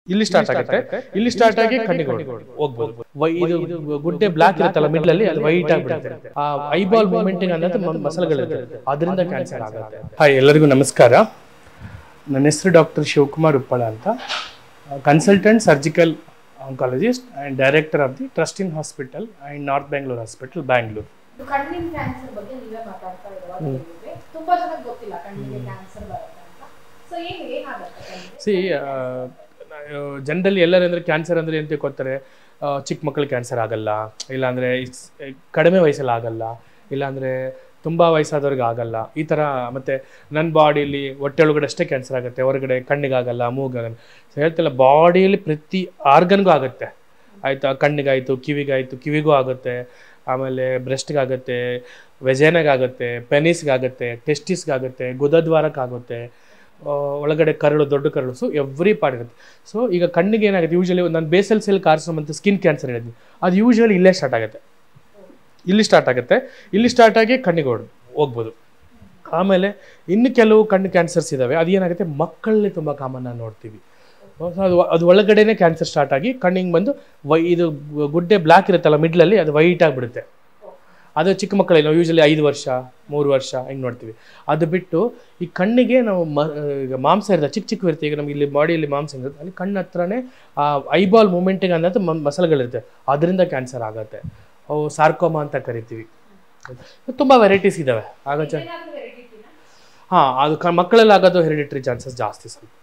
ಇಲ್ಲಿ ಸ್ಟಾರ್ಟ್ ಆಗುತ್ತೆ ಇಲ್ಲಿ ಸ್ಟಾರ್ಟ್ ಆಗಿ ಕಣ್ಣಿಗೆ ಹೋಗ್ಬೋದು ವೈ- ಇದು ಗುಡ್ಡೆ ಬ್ಲಾಕ್ ಇರುತ್ತಲ್ಲ ಮಿಡ್ಲ್ ಅಲ್ಲಿ ಅದು ವೈಟ್ ಆಗಿಬಿಡುತ್ತೆ ಆ ಐಬಾಲ್ ಮೂಮೆಂಟಿಂಗ್ ಅನ್ನೋದು ಮ- ಮಸಲುಗಳಿರುತ್ತೆ ಅದರಿಂದ ಕ್ಯಾನ್ಸರ್ ಆಗುತ್ತೆ ಹಾಯ್ ಎಲ್ಲರಿಗೂ ನಮಸ್ಕಾರ ನನ್ನ ಹೆಸರು ಡಾಕ್ಟರ್ ಶಿವಕುಮಾರ್ ಉಪ್ಪಳ ಅಂತ consultant surgical oncologist and director of the trust in hospital and north Bangalore hospital Bangalore ಕಣ್ಣಿನ ಕ್ಯಾನ್ಸರ್ ಬಗ್ಗೆ ನೀವೇ ಮಾತಾಡ್ತಾ ಇರುವಾಗ ಹೇಳಿದ್ರೆ ತುಂಬಾ ಜನಕ್ಕೆ ಗೊತ್ತಿಲ್ಲ ಕಣ್ಣಿಗೆ ಕ್ಯಾನ್ಸರ್ ಬರುತ್ತೆ ಅಂತ ಸೊ ಏನು ಏನಾಗುತ್ತೆ ಕಣ್ಣಿಗೆ ಸಿ ಜನರಲಿ ಎಲ್ಲರೂ ಅಂದರೆ ಕ್ಯಾನ್ಸರ್ ಅಂದರೆ ಏನು ತಿಳ್ಕೊತಾರೆ ಆ, ಚಿಕ್ಕ ಮಕ್ಕಳು ಕ್ಯಾನ್ಸರ್ ಆಗಲ್ಲ ಇಲ್ಲಾಂದರೆ ಕಡಿಮೆ ವಯಸ್ಸಲ್ಲಿ ಆಗಲ್ಲ ಇಲ್ಲಾಂದರೆ ತುಂಬ ವಯಸ್ಸಾದವ್ರಿಗೆ ಆಗಲ್ಲ ಈ ಥರ ಮತ್ತು ನನ್ನ ಬಾಡಿಯಲ್ಲಿ ಹೊಟ್ಟೆ ಒಳಗಡೆ ಅಷ್ಟೇ ಕ್ಯಾನ್ಸರ್ ಆಗುತ್ತೆ ಹೊರಗಡೆ ಕಣ್ಣಿಗಾಗಲ್ಲ ಮೂಗಾಗಲ್ಲ ಸೊ ಹೇಳ್ತಿಲ್ಲ ಬಾಡಿಯಲ್ಲಿ ಪ್ರತಿ ಆರ್ಗನ್ಗೂ ಆಗುತ್ತೆ ಆಯಿತಾ ಕಣ್ಣಿಗಾಯಿತು ಕಿವಿಗಾಯಿತು ಕಿವಿಗೂ ಆಗುತ್ತೆ ಆಮೇಲೆ ಬ್ರೆಸ್ಟ್ಗಾಗುತ್ತೆ ವೆಜೇನಗಾಗುತ್ತೆ ಪೆನಿಸ್ಗಾಗುತ್ತೆ ಟೆಸ್ಟಿಸ್ಗಾಗುತ್ತೆ ಗುದದ್ವಾರಕ್ಕಾಗುತ್ತೆ ಆ, ಒಳಗಡೆ ಕರಳು ದೊಡ್ಡ ಕರಳು ಸೊ ಎವ್ರಿ ಪಾರ್ಟ್ ಇರುತ್ತೆ ಸೊ ಈಗ ಕಣ್ಣಿಗೆ ಏನಾಗುತ್ತೆ ಯೂಶಲಿ ನಾನು ಬೇಸಲ್ ಸೆಲ್ ಕಾರ್ಸಿನಮ್ ಅಂತ ಸ್ಕಿನ್ ಕ್ಯಾನ್ಸರ್ ಹೇಳಿದ್ವಿ ಅದು ಯೂಶಲಿ ಇಲ್ಲೇ ಸ್ಟಾರ್ಟ್ ಆಗುತ್ತೆ ಇಲ್ಲಿ ಸ್ಟಾರ್ಟ್ ಆಗುತ್ತೆ ಇಲ್ಲಿ ಸ್ಟಾರ್ಟ್ ಆಗಿ ಕಣ್ಣಿಗೆ ಹೊಡ್ ಹೋಗ್ಬೋದು ಆಮೇಲೆ ಇನ್ನು ಕೆಲವು ಕಣ್ಣು ಕ್ಯಾನ್ಸರ್ಸ್ ಇದ್ದಾವೆ ಅದು ಏನಾಗುತ್ತೆ ಮಕ್ಕಳಲ್ಲಿ ತುಂಬ ಕಾಮನ್ ನೋಡ್ತೀವಿ ಸೊ ಅದು ಅದು ಒಳಗಡೆನೆ ಕ್ಯಾನ್ಸರ್ ಸ್ಟಾರ್ಟ್ ಆಗಿ ಕಣ್ಣಿಗೆ ಬಂದು ವೈ ಇದು ಗುಡ್ಡೆ ಬ್ಲ್ಯಾಕ್ ಇರುತ್ತಲ್ಲ ಮಿಡ್ಲಲ್ಲಿ ಅದು ವೈಟ್ ಆಗಿಬಿಡುತ್ತೆ ಅದು ಚಿಕ್ಕ ಮಕ್ಕಳಲ್ಲಿ ನಾವು ಯೂಶಲಿ ಐದು ವರ್ಷ ಮೂರು ವರ್ಷ ಹಿಂಗೆ ನೋಡ್ತೀವಿ ಅದು ಬಿಟ್ಟು ಈ ಕಣ್ಣಿಗೆ ನಾವು ಮ ಈಗ ಮಾಂಸ ಇರುತ್ತೆ ಚಿಕ್ಕ ಚಿಕ್ಕ ಇರುತ್ತೆ ಈಗ ನಮ್ಗೆ ಇಲ್ಲಿ ಬಾಡಿಯಲ್ಲಿ ಮಾಂಸ ಇರುತ್ತೆ ಅಲ್ಲಿ ಕಣ್ಣು ಹತ್ರನೇ ಆ ಐಬಾಲ್ ಮೂಮೆಂಟಿಂಗ್ ಅನ್ನೋದು ಮ ಮಸಲುಗಳಿರುತ್ತೆ ಅದರಿಂದ ಕ್ಯಾನ್ಸರ್ ಆಗುತ್ತೆ ಅವು ಸಾರ್ಕೋಮಾ ಅಂತ ಕರಿತೀವಿ ತುಂಬ ವೆರೈಟೀಸ್ ಇದ್ದಾವೆ ಆಗ ಚ ಏನಾದ್ರೂ ಹೆರಿಡಿಟಿನ ಹಾಂ ಅದು ಕ ಮಕ್ಕಳಲ್ಲಿ ಆಗೋದು ಹೆರಿಡಿಟ್ರಿ ಚಾನ್ಸಸ್ ಜಾಸ್ತಿ ಸ್ವಲ್ಪ